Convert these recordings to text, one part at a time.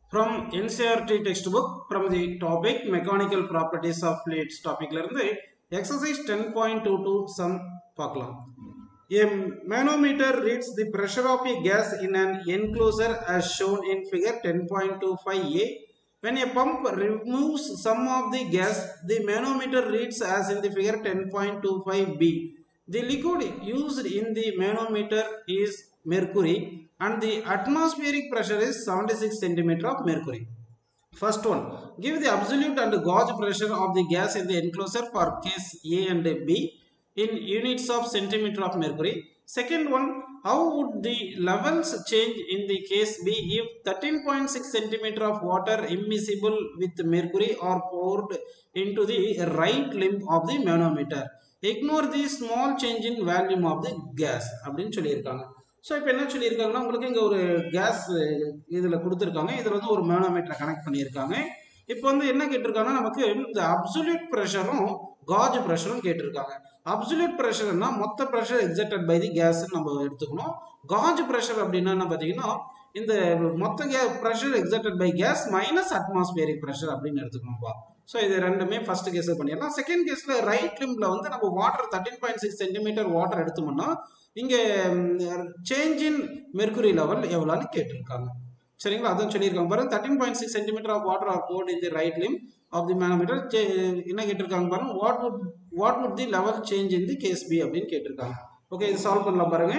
from NCRT textbook from the topic mechanical properties of fluids topicல இருந்து exercise 10.22 sum பார்க்கலாம் A manometer reads the pressure of a gas in an enclosure as shown in figure 10.25a. When a pump removes some of the gas, the manometer reads as in the figure 10.25b. The liquid used in the manometer is mercury and the atmospheric pressure is 76 centimeter of mercury. First one, give the absolute and gauge pressure of the gas in the enclosure for case A and B in units of centimeter of mercury. Second one, how would the levels change in the case B if 13.6 centimeter of water immiscible with mercury are poured into the right limb of the manometer? Ignore the small change in volume of the gas அப்படின்னு சொல்லியிருக்காங்க so இப்போ என்ன சொல்லியிருக்காங்கன்னா உங்களுக்கு இங்கே ஒரு case இதில் கொடுத்துருக்காங்க இதில் வந்து ஒரு மேனோமீட்டரை கனெக்ட் பண்ணியிருக்காங்க இப்போ வந்து என்ன கேட்டிருக்காங்கன்னா நமக்கு இந்த அப்சுல்யூட் ப்ரெஷரும் காஜ் ப்ரெஷரும் கேட்டிருக்காங்க அப்சுல்யூட் ப்ரெஷர்னா மொத்த pressure exerted by the gas நம்ம எடுத்துக்கணும் காஜ் ப்ரெஷர் அப்படின்னா என்ன பார்த்தீங்கன்னா இந்த மொத்த கே pressure exerted by gas minus atmospheric pressure அப்படின்னு எடுத்துக்கணும்ப்பா ஸோ இது ரெண்டுமே ஃபர்ஸ்ட் கேஸ் பண்ணிடலாம் செகண்ட் கேஸில் ரைட் லிம்பில் வந்து நம்ம water thirteen point six centimetre water எடுத்தோம்னா இங்கே சேஞ்ச் இன் மெர்குரி லெவல் எவ்வளோன்னு கேட்டிருக்காங்க சரிங்களா அதான் சொல்லியிருக்காங்க பாருங்க thirteen point six centimetre of water are poured in the right limb of the manometer என்ன கேட்டிருக்காங்க பாருங்க what would what would the level change in the gas P அப்படின்னு கேட்டிருக்காங்க ஓகே இது சால்வ் பண்ணலாம் பாருங்க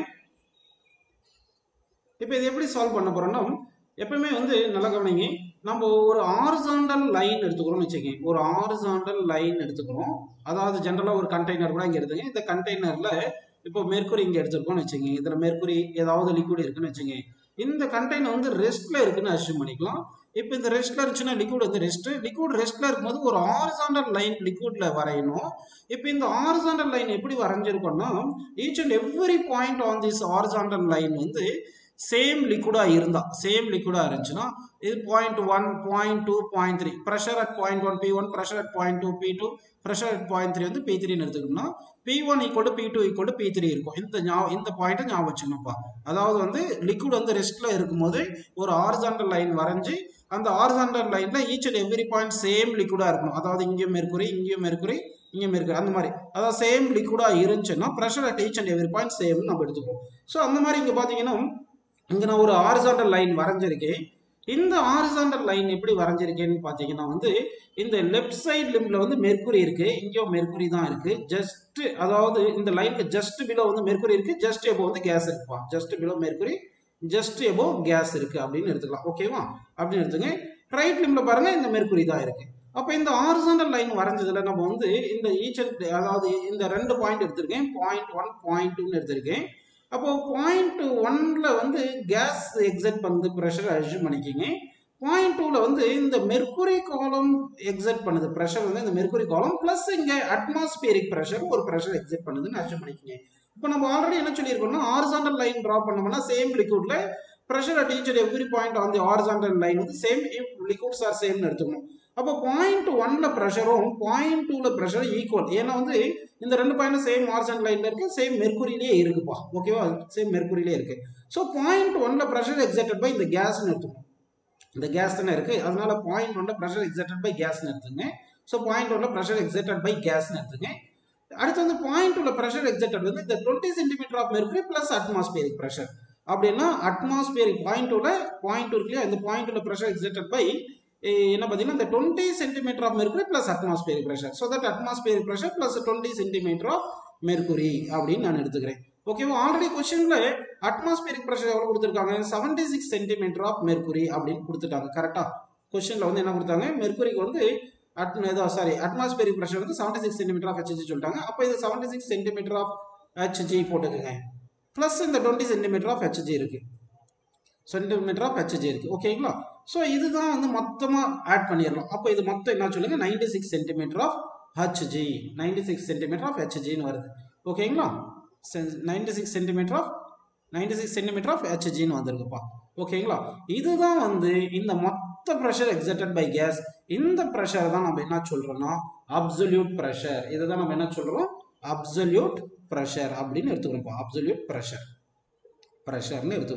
இப்போ இது எப்படி சால்வ் பண்ண போறோம்னா எப்பவுமே வந்து நல்லா கவனிங்க நம்ம ஒரு ஆர்சாண்டல் லைன் எடுத்துக்கிறோம்னு வச்சுக்கோங்க ஒரு ஆர்சாண்டல் லைன் எடுத்துக்கிறோம் அதாவது ஜென்ரலாக ஒரு கண்டெய்னர் கூட இங்கே எடுத்துங்க இந்த கண்டெய்னரில் இப்போ மெர்க்குரி இங்கே எடுத்துருக்கோம்னு வச்சுக்கோங்க இதில் மெர்க்குரி ஏதாவது லிக்விட் இருக்குன்னு வச்சுக்கோங்க இந்த கண்டெய்னர் வந்து ரெஸ்ட்ல இருக்குன்னு அசியூம் பண்ணிக்கலாம் இப்போ இந்த ரெஸ்ட்ல இருந்துச்சுன்னா லிக்விட் வந்து ரெஸ்ட் லிக்விட் ரெஸ்ட்ல இருக்கும்போது ஒரு ஆரிசாண்டல் லைன் லிக்விட்ல வரையணும் இப்போ இந்த ஆரிசாண்டல் லைன் எப்படி வரைஞ்சிருக்கோம்னா each and every point on this horizontal line வந்து சேம் லிக்விடா இருந்தா சேம் லிக்விடா இருந்துச்சுன்னா இது point one point two point three pressure at point one P one pressure at point two P two pressure at point three வந்து P த்ரீன்னு எடுத்துக்கணும்னா P one equal P two equal P three இருக்கும் இந்த ஞா இந்த பாயிண்ட்டை ஞாபகம் வச்சுக்கணும்ப்பா அதாவது வந்து லிக்விட் வந்து ரெஸ்ட்ல இருக்கும்போது ஒரு ஆர்சாண்டல் லைன் வரைஞ்சி அந்த ஆர்சாண்டல் லைன்ல each and every point same லிக்விடா இருக்கணும் அதாவது இங்கேயும் மெர்க்குரி இங்கேயும் மெர்க்குரி இங்கே மெர்க்குரி அந்த மாதிரி அதாவது சேம் லிக்விடா இருந்துச்சுன்னா pressure at each and every point same நம்ம எடுத்துப்போம் ஸோ அந்த மாதிரி இங்கே பார்த்தீங்கன்னா இங்கே நான் ஒரு ஆரிசாண்டல் லைன் வரைஞ்சிருக்கேன் இந்த ஆரிசாண்டல் லைன் எப்படி வரைஞ்சிருக்கேன்னு பார்த்தீங்கன்னா வந்து இந்த லெஃப்ட் சைடு லிம்ல வந்து மெர்க்குரி இருக்கு இங்கேயும் மெர்க்குரி தான் இருக்கு ஜஸ்ட் அதாவது இந்த லைனுக்கு ஜஸ்ட் பிலோ வந்து மெர்க்குரி இருக்கு ஜஸ்ட் எபோ வந்து கேஸ் இருக்குப்பா just below mercury just above gas இருக்கு அப்படின்னு எடுத்துக்கலாம் ஓகேவா அப்படின்னு எடுத்துங்க ரைட் லிம்ல பாருங்க இந்த மெர்க்குரி தான் இருக்கு அப்போ இந்த ஆரிசாண்டல் லைன் வரைஞ்சதுல நம்ம வந்து இந்த ஈச்சல் அதாவது இந்த ரெண்டு பாயிண்ட் எடுத்திருக்கேன் பாயிண்ட் ஒன் பாயிண்ட் டூன்னு எடுத்திருக்கேன் அப்போ பாயிண்ட் ஒன்ல வந்து கேஸ் எக்ஸட் பண்ணுது ப்ரெஷர் அஷ்யூம் பண்ணிக்கிங்க பாயிண்ட் டூவில் வந்து இந்த மெர்குரி காலம் எக்ஸட் பண்ணுது ப்ரெஷர் வந்து இந்த மெர்குரி காலம் ப்ளஸ் இங்கே அட்மாஸ்பியரிக் ப்ரெஷர் ஒரு ப்ரெஷர் எக்ஸட் பண்ணுதுன்னு அஷ்யூம் பண்ணிக்கிங்க இப்போ நம்ம ஆல்ரெடி என்ன சொல்லியிருக்கோம்னா ஆர்சாண்டல் லைன் ட்ரா பண்ணோம்னா சேம் லிக்விட்ல pressure at each at every point on the horizontal line வந்து சேம் லிக்விட்ஸ் ஆர் சேம்னு எடுத்துக்கணும் அப்போ பாயிண்ட் ஒன்ல ப்ரெஷரும் பாயிண்ட் டூல ப்ரெஷரும் ஈக்குவல் ஏன்னா வந்து இந்த ரெண்டு பாயிண்ட் சேம் ஆர்சன் லைன்ல இருக்கு சேம் மெர்குரிலேயே இருக்குப்பா ஓகேவா சேம் மெர்குரிலே இருக்கு ஸோ பாயிண்ட் ஒன்ல ப்ரெஷர் எக்ஸாக்டட் பை இந்த கேஸ்னு எடுத்துக்கணும் இந்த கேஸ் தானே இருக்கு அதனால பாயிண்ட் ஒன்ல ப்ரெஷர் எக்ஸாக்டட் பை கேஸ்னு எடுத்துங்க ஸோ பாயிண்ட் ஒன்ல ப்ரெஷர் எக்ஸாக்டட் பை கேஸ்னு எடுத்துங்க அடுத்து வந்து பாயிண்ட் உள்ள ப்ரெஷர் எக்ஸாக்டட் வந்து இந்த twenty centimetre of mercury plus atmospheric pressure அப்படின்னா அட்மாஸ்பியரிக் பாயிண்ட் உள்ள பாயிண்ட் இருக்கு இல்லையா இந்த பாயிண்ட் உள்ள ப்ரெஷர் எக்ஸாக்டட் பை என்ன பார்த்தீங்கன்னா இந்த twenty centimetre of mercury plus atmospheric pressure so that atmospheric pressure plus twenty centimetre of mercury அப்படின்னு நான் எடுத்துக்கிறேன் ஓகேவா ஆல்ரெடி கொஸ்டின்ல அட்மாஸ்பியரிக் ப்ரெஷர் எவ்வளவு கொடுத்துருக்காங்க seventy six centimetre of mercury அப்படின்னு கொடுத்துட்டாங்க கரெக்டா கொஸ்டின்ல வந்து என்ன கொடுத்தாங்க மெர்குரிக்கு வந்து அட் ஏதோ சாரி அட்மாஸ்பியரிக் ப்ரெஷர் வந்து seventy six centimetre of HG சொல்லிட்டாங்க அப்போ இது seventy six centimetre of HG போட்டுக்கோங்க ப்ளஸ் இந்த டுவெண்ட்டி சென்டிமீட்டர் ஆஃப் ஹெச்ஜி இருக்கு சென்டிமீட்டர் ஆஃப் ஹெச்ஜி இருக்கு ஓகேங்களா ஸோ இதுதான் வந்து மொத்தமாக ஆட் பண்ணிடலாம் அப்போ இது மொத்தம் என்ன சொல்லுங்க ninety six centimetre of HG ninety six centimetre of ஹெச்ஜின்னு வருது ஓகேங்களா ninety six centimetre of ninety six centimetre of ஹெச்ஜின்னு வந்திருக்குப்பா ஓகேங்களா இதுதான் வந்து இந்த மொத்த ப்ரெஷர் எக்ஸட்டட் பை கேஸ் இந்த ப்ரெஷர் தான் நம்ம என்ன சொல்றோம்னா அப்சல்யூட் ப்ரெஷர் இதுதான் நம்ம என்ன சொல்றோம் அப்சல்யூட் ப்ரெஷர் அப்படின்னு எடுத்துக்கிறோம்ப்பா அப்சல்யூட் ப்ரெஷர் ப்ரெஷர்னு எடுத்துக்கிறோம்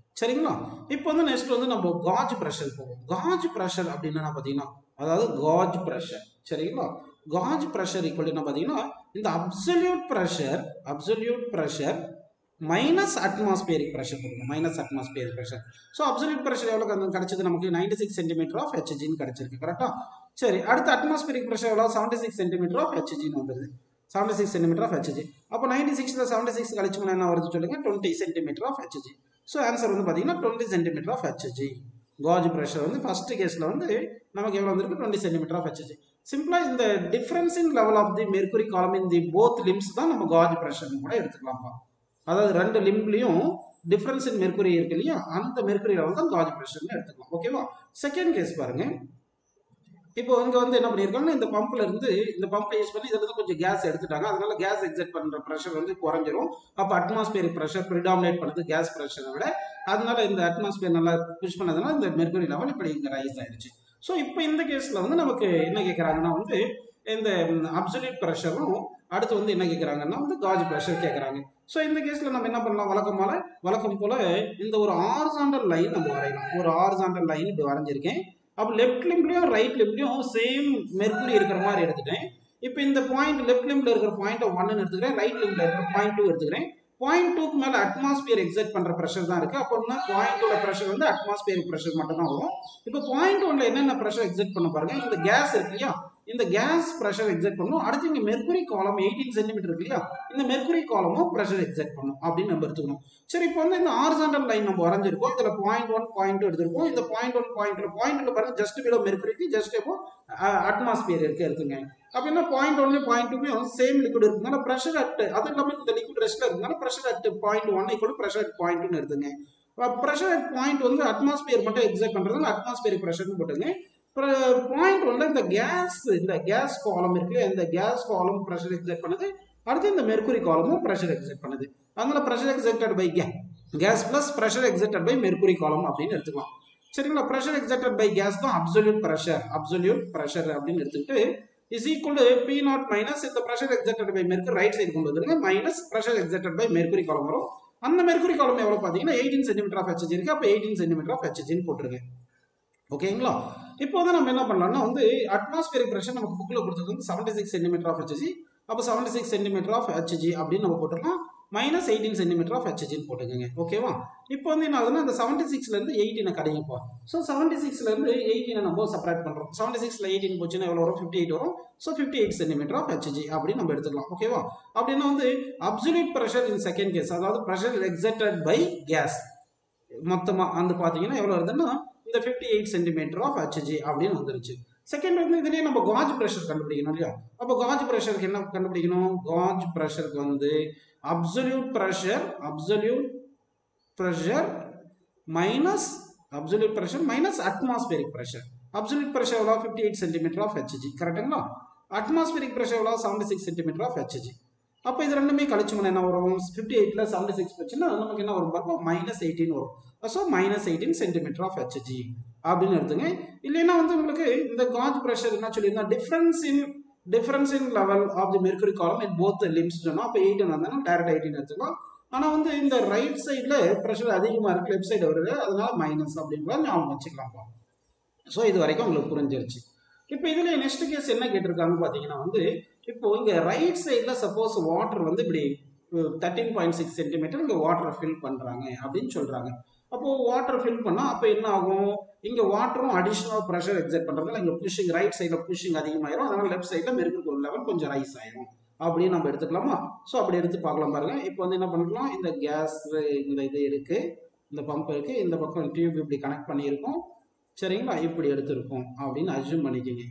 சரிங்களா இப்போ வந்து நெக்ஸ்ட் வந்து நம்ம காஜ் ப்ரெஷர் போவோம் காஜ் ப்ரெஷர் அப்படின்னா பார்த்தீங்கன்னா அதாவது காஜ் ப்ரெஷர் சரிங்களா காஜ் ப்ரெஷர் ஈக்குவல் என்ன பார்த்தீங்கன்னா இந்த absolute pressure absolute pressure minus atmospheric pressure கொடுங்க minus atmospheric pressure so absolute pressure எவ்வளோ வந்து கிடைச்சது நமக்கு நைன்டி சிக்ஸ் சென்டிமீட்டர் ஆஃப் ஹெச்ஜின்னு கிடைச்சிருக்கு கரெக்டா சரி அடுத்து அட்மாஸ்பியரிக் ப்ரெஷர் எவ்வளோ செவன்டி சிக்ஸ் சென்டிமீட்டர் ஆஃப் ஹெச்ஜின்னு வந்துருது seventy six centimetre of HG அப்போ நைன்டி சிக்ஸில் செவன்டி சிக்ஸ் கழிச்சோம்னா என்ன வருது சொல்லுங்க twenty centimetre of HG so answer வந்து பார்த்தீங்கன்னா twenty centimetre of HG gauge pressure வந்து ஃபர்ஸ்ட் கேஸில் வந்து நமக்கு எவ்வளோ வந்திருக்கு டுவெண்ட்டி சென்டிமீட்டர் ஆஃப் ஹெச்ஜி சிம்பிளாக இந்த difference in level of the mercury column in the both limbs தான் நம்ம காஜ் ப்ரெஷர்னு கூட எடுத்துக்கலாம்ப்பா அதாவது ரெண்டு லிம்ப்லையும் டிஃபரன்ஸ் இன் மெர்குரி இருக்கு இல்லையா அந்த மெர்குரி லெவல் தான் காஜ் ப்ரெஷர்னு எடுத்துக்கலாம் ஓகேவா செகண்ட் கேஸ் பாருங்க இப்போ இங்க வந்து என்ன பண்ணியிருக்காங்கன்னா இந்த பம்ப்ல இருந்து இந்த பம்ப் யூஸ் பண்ணி இதுல இருந்து கொஞ்சம் கேஸ் எடுத்துட்டாங்க அதனால கேஸ் எக்ஸெக்ட் பண்ற ப்ரெஷர் வந்து குறைஞ்சிரும் அப்போ அட்மாஸ்பியர் ப்ரெஷர் ப்ரிடாமினேட் பண்ணுது கேஸ் ப்ரெஷரை விட அதனால இந்த அட்மாஸ்பியர் நல்லா புஷ் பண்ணதுனால இந்த மெர்குரி லெவல் இப்படி இங்க ரைஸ் ஆயிடுச்சு ஸோ இப்போ இந்த கேஸ்ல வந்து நமக்கு என்ன கேட்குறாங்கன்னா வந்து இந்த அப்சல்யூட் ப்ரெஷரும் அடுத்து வந்து என்ன கேட்குறாங்கன்னா வந்து காஜ் ப்ரெஷர் கேட்குறாங்க ஸோ இந்த கேஸில் நம்ம என்ன பண்ணலாம் வழக்கம் போல வழக்கம் போல இந்த ஒரு ஆர்சாண்டல் லைன் நம்ம வரையலாம் ஒரு ஆர்சாண்டல் லைன் இப்படி வரைஞ்சிருக்கேன் அப்போ லெஃப்ட் லிம்ப்லையும் ரைட் லிம்ப்லையும் சேம் மெர்க்குரி இருக்கிற மாதிரி எடுத்துட்டேன் இப்போ இந்த பாயிண்ட் லெஃப்ட் லிம்ப்ல இருக்கிற பாயிண்ட் ஒன்னு எடுத்துக்கிறேன் ரைட் லிம்ப்ல இருக்கிற பாயிண்ட் டூ எடுத்துக்கிறேன் பாயிண்ட் டூக்கு மேல அட்மாஸ்பியர் எக்ஸைட் பண்ற ப்ரெஷர் தான் இருக்கு அப்படின்னா பாயிண்ட் டூல ப்ரெஷர் வந்து அட்மாஸ்பியர் ப்ரெஷர் மட்டும் தான் வரும் இப்போ பாயிண்ட் ஒன்ல என்னென்ன ப்ரெஷர் எக்ஸைட் பண்ண பாருங்க இந்த கேஸ் இருக்கு இல்லையா இந்த கேஸ் ப்ரெஷர் எக்ஸைட் பண்ணும் அடுத்து இங்க மெர்குரி காலம் எயிட்டீன் சென்டிமீட்டர் இருக்கு இல்லையா இந்த மெர்குரி காலமும் ப்ரெஷர் எக்ஸைட் பண்ணும் அப்படின்னு நம்ம எடுத்துக்கணும் சரி இப்போ வந்து இந்த ஆர்சாண்டல் லைன் நம்ம வரைஞ்சிருக்கோம் இதுல பாயிண்ட் ஒன் பாயிண்ட் டூ எடுத்திருக்கோம் இந்த point one point two point பாருங்க ஜஸ்ட் பிலோ மெர்குரிக்கு ஜஸ்ட் எப்போ அட்மாஸ்பியர் இருக்கு இருக்குங்க அப்படின்னா பாயிண்ட் ஒன்லயும் பாயிண்ட் டூலையும் சேம் லிக்விட் இருக்குனால ப்ரெஷர் அட் அது இல்லாமல் இந்த லிக்விட் ரெஸ்ட்ல இருக்கனால pressure at point one equal pressure at point டூன்னு எடுத்துங்க ப்ரெஷர் அட் பாயிண்ட் வந்து அட்மாஸ்பியர் மட்டும் எக்ஸைட் பண்றதுனால அட்மாஸ்பியர் ப்ரெஷர்னு போட்டுங்க பாயிண்ட் ஒன்ல இந்த கேஸ் இந்த கேஸ் காலம் இருக்கு இந்த கேஸ் காலம் ப்ரெஷர் எக்ஸைட் பண்ணுது அடுத்து இந்த மெர்குரி காலமும் ப்ரெஷர் எக்ஸைட் பண்ணுது அதனால pressure exerted by gas plus pressure exerted by mercury column அப்படின்னு எடுத்துக்கலாம் சரிங்களா ப்ரெஷர் எக்ஸைட்டட் பை கேஸ் தான் அப்சல்யூட் ப்ரெஷர் அப்சல்யூட் ப்ரெஷர் அப்படின்னு எடுத்துக்கிட்டு is equal to P naught minus இந்த pressure exerted by mercury right side கொண்டு வந்துருங்க minus pressure exerted by mercury column வரும் அந்த மெர்குரி காலம் எவ்வளவு பார்த்தீங்கன்னா எயிட்டீன் சென்டிமீட்டர் ஆஃப் ஹெச்ஜி இருக்கு அப்போ எயிட்டீன் சென்டிமீட்டர் ஆஃப் ஹெச்ஜின்னு போட்டுருங்க ஓகேங்களா இப்போ வந்து நம்ம என்ன பண்ணலாம்னா வந்து அட்மாஸ்பியரிக் ப்ரெஷர் நமக்கு புக்கில் கொடுத்தது வந்து seventy six centimetre of HG அப்போ seventy six centimetre of HG அப்படின்னு நம்ம போட்டுக்கலாம் மைனஸ் எயிட்டீன் சென்டிமீட்டர் ஆஃப் ஹெச்ஜின்னு போட்டுக்கோங்க ஓகேவா இப்போ வந்து என்ன ஆகுதுன்னா இந்த செவன்டி சிக்ஸ்லேருந்து எயிட்டீனை கடைங்கப்பா ஸோ செவன்டி சிக்ஸ்லேருந்து எயிட்டீனை நம்ம செப்பரேட் பண்ணுறோம் செவன்டி சிக்ஸில் எயிட்டீன் போச்சுன்னா எவ்வளோ வரும் ஃபிஃப்டி எயிட் வரும் so fifty eight centimetre of HG அப்படின்னு நம்ம எடுத்துக்கலாம் ஓகேவா அப்படின்னா வந்து absolute pressure in second case அதாவது ப்ரெஷர் எக்ஸைட்டட் பை கேஸ் மொத்தமாக வந்து பார்த்தீங்கன்னா எவ்வளோ வருதுன்னா இந்த fifty eight centimetre of HG அப்படின்னு வந்துருச்சு செகண்ட் வந்து இதுலேயே நம்ம காஜ் ப்ரெஷர் கண்டுபிடிக்கணும் இல்லையா அப்போ காஜ் ப்ரெஷருக்கு என்ன கண்டுபிடிக்கணும் காஜ் ப்ரெஷருக்கு வந்து absolute pressure absolute pressure minus absolute pressure minus atmospheric pressure absolute pressure எவ்வளோ fifty eight centimetre of HG கரெக்டுங்களா அட்மாஸ்பியரிக் ப்ரெஷர் எவ்வளோ seventy six centimetre of HG அப்போ இது ரெண்டுமே கழிச்சோம்னா என்ன வரும் ஃபிஃப்டி எயிட்டில் செவன்டி சிக்ஸ் வச்சுன்னா நமக்கு என்ன வரும் பார்ப்போம் மைனஸ் எயிட்டின் வரும் so minus eighteen centimetre of HG அப்படின்னு எடுத்துங்க இல்லைன்னா வந்து உங்களுக்கு இந்த காஜ் ப்ரெஷர் என்ன சொல்லியிருந்தா difference in difference in level of the mercury column in both limbs சொன்னோம் அப்போ எயிட்டின் வந்தாலும் டேரக்ட் எயிட்டின் எடுத்துக்கலாம் ஆனால் வந்து இந்த ரைட் சைடில் ப்ரெஷர் அதிகமாக இருக்கு லெஃப்ட் சைடு வருது அதனால மைனஸ் அப்படின்றத ஞாபகம் வச்சுக்கலாம்ப்பா ஸோ இது வரைக்கும் உங்களுக்கு புரிஞ்சிருச்சு இப்போ இதில் நெக்ஸ்ட் கேஸ் என்ன கேட்டிருக்காங்கன்னு பார்த்தீங்கன்னா வந்து இப்போ இங்கே ரைட் சைடில் சப்போஸ் வாட்டர் வந்து இப்படி தேர்ட்டீன் பாயிண்ட் சிக்ஸ் சென்டிமீட்டர் இங்கே வாட்டரை ஃபில் பண்ணுறாங்க அப்படின்னு சொல்கிறாங்க அப்போது வாட்டர் ஃபில் பண்ணால் அப்போ என்ன ஆகும் இங்கே வாட்டரும் அடிஷ்னல் ப்ரெஷர் எக்ஸைட் பண்ணுறதுல இங்கே புஷிங் ரைட் சைடில் புஷிங் அதிகமாயிரும் அதனால லெஃப்ட் சைடில் மெருக்கு லெவல் கொஞ்சம் ரைஸ் ஆயிரும் அப்படின்னு நம்ம எடுத்துக்கலாமா ஸோ அப்படி எடுத்து பார்க்கலாம் பாருங்க இப்போ வந்து என்ன பண்ணலாம் இந்த கேஸ் இந்த இது இருக்கு இந்த பம்ப் இருக்கு இந்த பக்கம் டியூப் இப்படி கனெக்ட் பண்ணியிருக்கோம் சரிங்களா இப்படி எடுத்திருக்கோம் அப்படின்னு அஜூம் பண்ணிக்கோங்க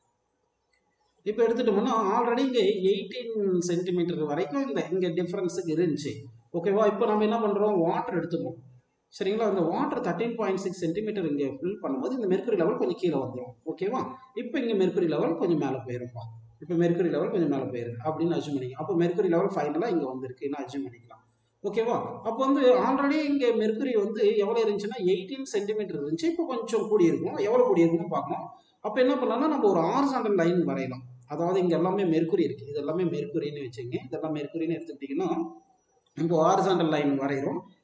இப்போ எடுத்துட்டோம்னா ஆல்ரெடி இங்கே எயிட்டீன் சென்டிமீட்டர் வரைக்கும் இந்த இங்கே டிஃப்ரென்ஸுக்கு இருந்துச்சு ஓகேவா இப்போ நம்ம என்ன பண்ணுறோம் வாட்டர் எடுத்துக்கோம் சரிங்களா இந்த water thirteen point six centimetre இங்கே ஃபில் பண்ணும்போது இந்த மெர்க்குரி லெவல் கொஞ்சம் கீழே வந்துடும் ஓகேவா இப்போ இங்கே மெர்க்குரி லெவல் கொஞ்சம் மேலே போயிருப்பா இப்போ மெர்க்குரி லெவல் கொஞ்சம் மேலே போயிருக்கு அப்படின்னு அஜூம் பண்ணிக்கலாம் அப்போ மெர்க்குரி லெவல் ஃபைனலாக இங்கே வந்திருக்குன்னு அஜூம் பண்ணிக்கலாம் ஓகேவா அப்போ வந்து ஆல்ரெடி இங்கே மெர்க்குரி வந்து எவ்வளோ இருந்துச்சுன்னா எயிட்டீன் சென்டிமீட்டர் இருந்துச்சு இப்போ கொஞ்சம் கூடி இருக்கும் எவ்வளோ கூடி இருக்குன்னு பார்க்கணும் அப்போ என்ன பண்ணலாம்னா நம்ம ஒரு ஆர்சாண்டல் லைன் வரையலாம் அதாவது இங்கே எல்லாமே மெர்க்குரி இருக்குது இது எல்லாமே மெர்க்குரின்னு வச்சுங்க இதெல்லாம் மெர்க்குரின்னு எடுத்துக்கிட்டிங்கன்னா இப்போ ஆர்சாண்டல் லைன் வரைகிறோம்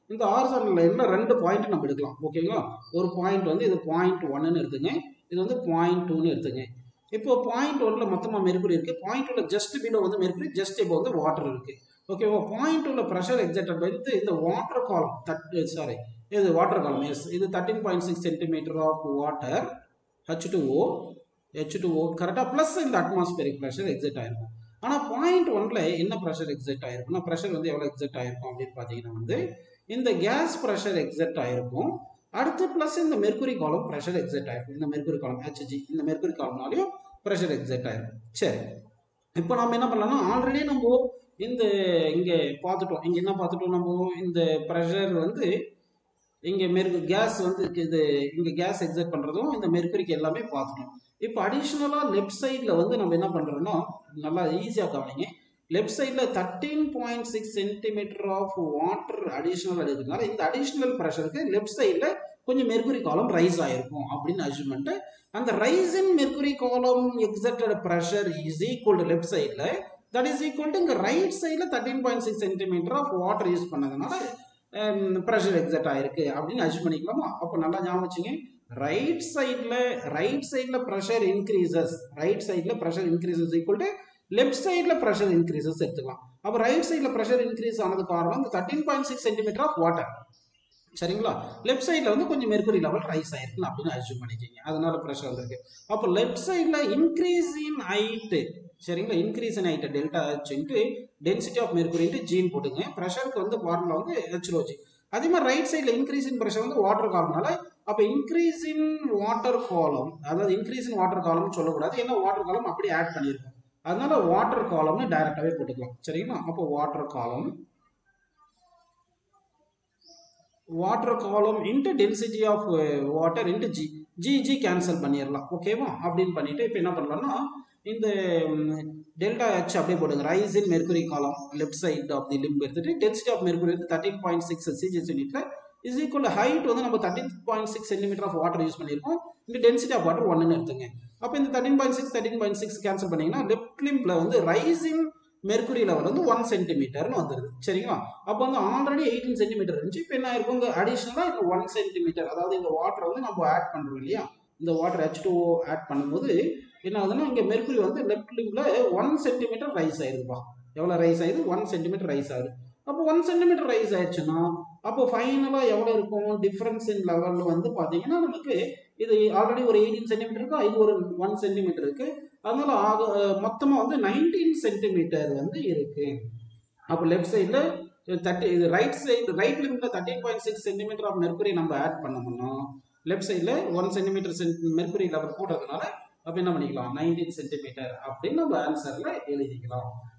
இந்த ஹாரிசான்டல் லைன்ல ரெண்டு பாயிண்ட் நம்ம எடுக்கலாம் ஓகேங்களா ஒரு பாயிண்ட் வந்து இது பாயிண்ட் ஒன்னு எடுத்துங்க இது வந்து பாயிண்ட் டூன்னு எடுத்துங்க இப்போ பாயிண்ட் ஒன்ல மொத்தமாக மெர்குரி இருக்கு பாயிண்ட் ஒன்ல ஜஸ்ட் பிலோ வந்து மெர்குரி ஜஸ்ட் இப்போ வந்து வாட்டர் இருக்கு ஓகேவா பாயிண்ட் ஒன்ல ப்ரெஷர் எக்ஸாக்டட் வந்து இந்த வாட்டர் காலம் தட் சாரி இது வாட்டர் காலம் எஸ் இது thirteen point six centimetre of water H two O H two O கரெக்டாக ப்ளஸ் இந்த அட்மாஸ்பியரிக் ப்ரெஷர் எக்ஸிட் ஆயிருக்கும் ஆனால் பாயிண்ட் ஒன்ல என்ன ப்ரெஷர் எக்ஸிட் ஆயிருக்கும்னா ப்ரெஷர் வந்து எவ்வளோ எக்ஸிட் ஆயிருக்கும் அப்படின்னு பார்த்தீங்கன்னா வந்து இந்த கேஸ் ப்ரெஷர் எக்ஸிட் ஆயிருக்கும் அடுத்து ப்ளஸ் இந்த மெர்குரி காலம் ப்ரெஷர் எக்ஸிட் ஆயிருக்கும் இந்த மெர்குரி காலம் ஹெச்ஜி இந்த மெர்குரி காலம்னாலையும் ப்ரெஷர் எக்ஸிட் ஆயிருக்கும் சரி இப்போ நம்ம என்ன பண்ணலாம்னா ஆல்ரெடி நம்ம இந்த இங்கே பார்த்துட்டோம் இங்கே என்ன பார்த்துட்டோம் நம்ம இந்த ப்ரெஷர் வந்து இங்கே மெருக்கு கேஸ் வந்து இது இங்கே கேஸ் எக்ஸிட் பண்ணுறதும் இந்த மெர்குரிக்கு எல்லாமே பார்த்துட்டோம் இப்போ அடிஷ்னலாக லெஃப்ட் சைடில் வந்து நம்ம என்ன பண்ணுறோம்னா நல்லா ஈஸியாக கவனிங்க லெஃப்ட் சைடில் thirteen point six centimetre of water additional இருக்கிறதுனால இந்த அடிஷ்னல் ப்ரெஷருக்கு லெஃப்ட் சைடில் கொஞ்சம் மெர்குரி காலம் ரைஸ் ஆயிருக்கும் அப்படின்னு அசியூம் பண்ணிட்டு அந்த rise in mercury column exerted pressure is equal to left சைடில் தட் இஸ் ஈக்குவல் டு இங்கே ரைட் சைடில் thirteen point six centimetre of water use பண்ணதுனால ப்ரெஷர் எக்ஸட் ஆயிருக்கு அப்படின்னு அசியூம் பண்ணிக்கலாமா அப்போ நல்லா ஞாபகம் வச்சுங்க ரைட் சைடில் ரைட் சைடில் ப்ரெஷர் இன்க்ரீசஸ் ரைட் சைடில் pressure increases equal to left சைடில் ப்ரெஷர் இன்க்ரீசஸ் எடுத்துக்கலாம் அப்போ ரைட் சைடில் ப்ரெஷர் இன்க்ரீஸ் ஆனது காரணம் இந்த thirteen point six centimetre of water சரிங்களா லெஃப்ட் சைடில் வந்து கொஞ்சம் மெர்குரி லெவல் ரைஸ் ஆயிருக்கு அப்படின்னு அசியூம் பண்ணிக்கிங்க அதனால ப்ரெஷர் வந்திருக்கு அப்போ லெஃப்ட் சைடில் இன்க்ரீஸ் இன் ஹைட்டு சரிங்களா increase in height delta H into density of mercury into ஜீன் போட்டுங்க ப்ரெஷருக்கு வந்து ஃபார்முலா வந்து ஹெச்ரோஜி அதே மாதிரி ரைட் சைடில் இன்க்ரீஸ் இன் ப்ரெஷர் வந்து வாட்டர் காலம்னால அப்போ இன்க்ரீஸ் இன் வாட்டர் காலம் அதாவது இன்க்ரீஸ் இன் வாட்டர் காலம்னு சொல்லக்கூடாது ஏன்னா வாட்டர் காலம் அப்படி ஆட் பண்ணியிருக்கோம் அதனால வாட்டர் காலம்னு டைரக்டாகவே போட்டுக்கலாம் சரிங்களா அப்போ water column water column into density of water into g g g cancel பண்ணிடலாம் ஓகேவா அப்படின்னு பண்ணிட்டு இப்போ என்ன பண்ணலாம்னா இந்த டெல்டா ஹெச் அப்படியே போடுங்க rise in mercury column left side of the limb எடுத்துட்டு டென்சிட்டி ஆஃப் மெர்குரி வந்து தேர்ட்டின் பாயிண்ட் சிக்ஸ் சிஜிஎஸ் யூனிட்ல இஸ் ஈக்குவல் ஹைட் வந்து நம்ம thirteen point six centimetre of water use பண்ணியிருக்கோம் இந்த டென்சிட்டி ஆஃப் வாட்டர் ஒன்னு எடுத்துங்க அப்போ இந்த thirteen point six thirteen point six cancel பண்ணீங்கன்னா லெஃப்ட் லிம்ப்ல வந்து ரைசிங் மெர்குரி லெவல் வந்து ஒன் சென்டிமீட்டர்னு வந்துருது சரிங்களா அப்போ வந்து ஆல்ரெடி எயிட்டீன் சென்டிமீட்டர் இருந்துச்சு இப்போ என்ன இருக்கும் இங்கே அடிஷ்னலாக இந்த ஒன் சென்டிமீட்டர் அதாவது இந்த வாட்டரை வந்து நம்ம ஆட் பண்ணுறோம் இல்லையா இந்த வாட்டர் ஹெச் டூ ஆட் பண்ணும்போது என்ன ஆகுதுன்னா இங்கே மெர்குரி வந்து லெஃப்ட் லிம்பில் ஒன் சென்டிமீட்டர் ரைஸ் ஆயிருதுப்பா எவ்வளோ ரைஸ் ஆகுது ஒன் சென்டிமீட்டர் ரைஸ் ஆகுது அப்போ ஒன் சென்டிமீட்டர் ரைஸ் ஆயிடுச்சுன்னா அப்போ ஃபைனலாக எவ்வளோ இருக்கும் டிஃப்ரென்ஸ் இன் லெவலில் வந்து பார்த்தீங்கன்னா நமக்கு இது ஆல்ரெடி ஒரு எயிட்டீன் சென்டிமீட்டர் இருக்கா இது ஒரு ஒன் சென்டிமீட்டர் இருக்கு அதனால ஆக மொத்தமாக வந்து நைன்டீன் சென்டிமீட்டர் வந்து இருக்கு அப்போ லெஃப்ட் சைடில் தேர்ட்டி இது ரைட் சைடு ரைட் லிமிட்ல thirteen point six centimetre of mercury நம்ம ஆட் பண்ணோம்னா லெஃப்ட் சைடில் one centimetre cent mercury level போடுறதுனால அப்போ என்ன பண்ணிக்கலாம் நைன்டீன் சென்டிமீட்டர் அப்படின்னு நம்ம ஆன்சரில் எழுதிக்கலாம்